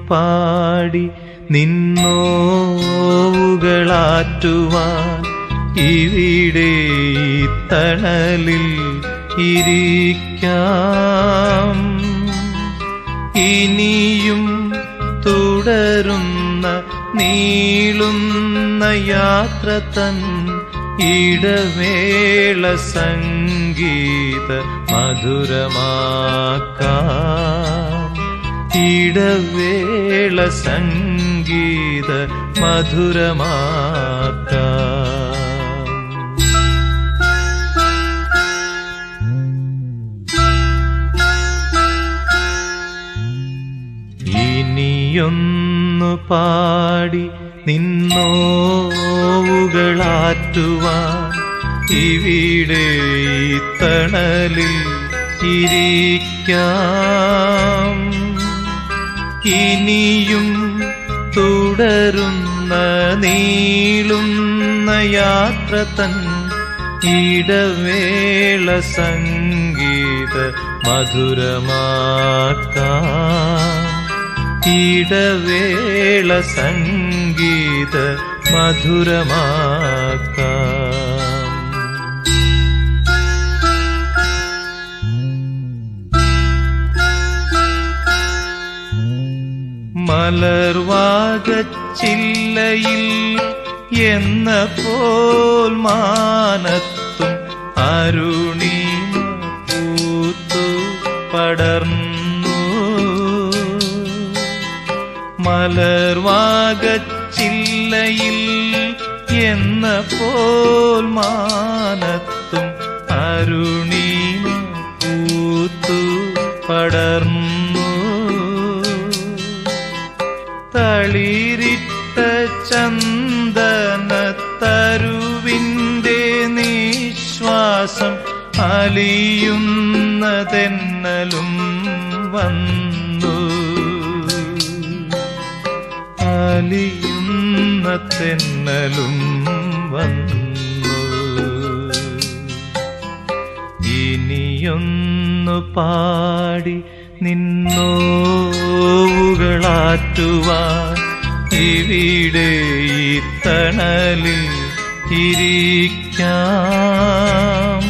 പാടി നിന്നോവുകളാറ്റുവാൻ ഇവിടെ ഈ തണലിൽ ഇരിക്കാം ഇനിയും തുടരുന്ന നീളുന്ന യാത്ര തൻ ഇടവേള സംഗീത മധുരമാക്കാം ഇടവേള സംഗീത മധുരമാക്കാം ഇനിയൊന്നു പാടി നിന്നോവുകളാറ്റുവാൻ ഇവിടെ ഈ തണലിൽ ഇരിക്കാം ഇനിയും തുടരുന്ന നീളുന്ന യാത്ര തൻ ഇടവേള സംഗീത മധുരമാക്കാം ഇടവേള സംഗീത മധുരമാക്കാം മലർവാകച്ചില്ലയിൽ എന്ന പോൽ മാനത്തും അരുണിമ പൂത്തു പടർന്നു മലർവാകച്ചില്ലയിൽ എന്ന പോൽ മാനത്തും അരുണിമ പൂത്തു പടർന്നു തളിരിട്ട ചന്ദന തരുവിൻ്റെ നിശ്വാസം അലിയുന്നതെന്നലും വന്നു അലിയുന്ന തെന്നലും വന്നു ഇനിയൊന്നു പാടി നിന്നോവുകളാറ്റുവാൻ ഇവിടെ ഈ തണലിൽ ഇരിക്കാം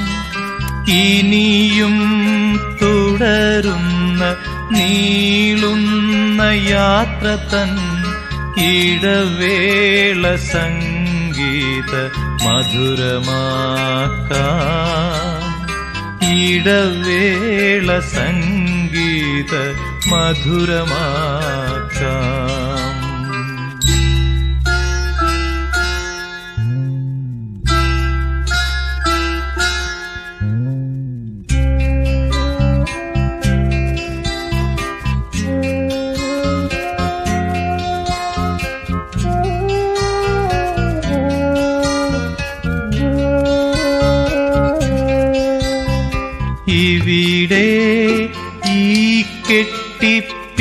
ഇനിയും തുടരുന്ന നീളുന്ന യാത്ര തൻ ഇടവേള സംഗീത മധുരമാക്കാം ഇടവേള സംഗീത മധുരമാക്കാം ഇവിടെ ഈ കെട്ടിപ്പിണയുന്ന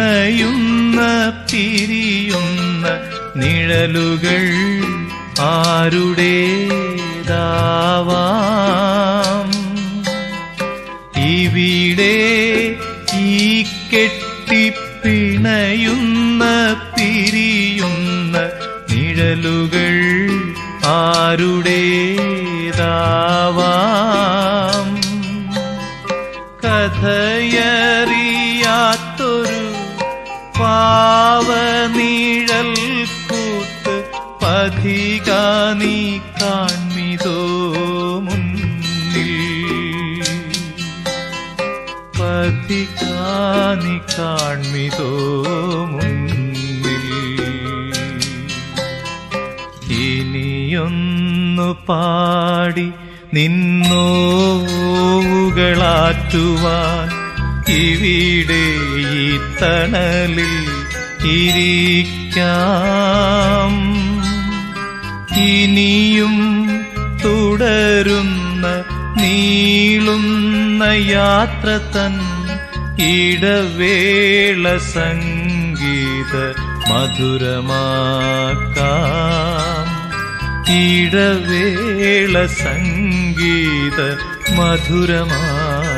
പിരിയുന്ന നിഴലുകൾ ആരുടേതാവാം ഇവിടെ ഈ കെട്ടിപ്പിണയുന്ന പിരിയുന്ന നിഴലുകൾ ആരുടേതാവാം കഥയറിയാത്തൊരു പാവനീഴൽ കൂത്ത് പതികാനി കാൺമിതോ മുന്നിൽ പതികാനി കാൺമിതോ മുന്നിൽ ഇനിയൊന്നു പാടി നിന്നോവുകളാറ്റുവാൻ ഇവിടെ ഈ തണലിൽ ഇരിക്കാം ഇനിയും തുടരുന്ന നീളുന്ന യാത്ര തൻ ഇടവേള സംഗീത മധുരമാക്കാം ഇടവേള സംഗീത മധുരമാക്കാം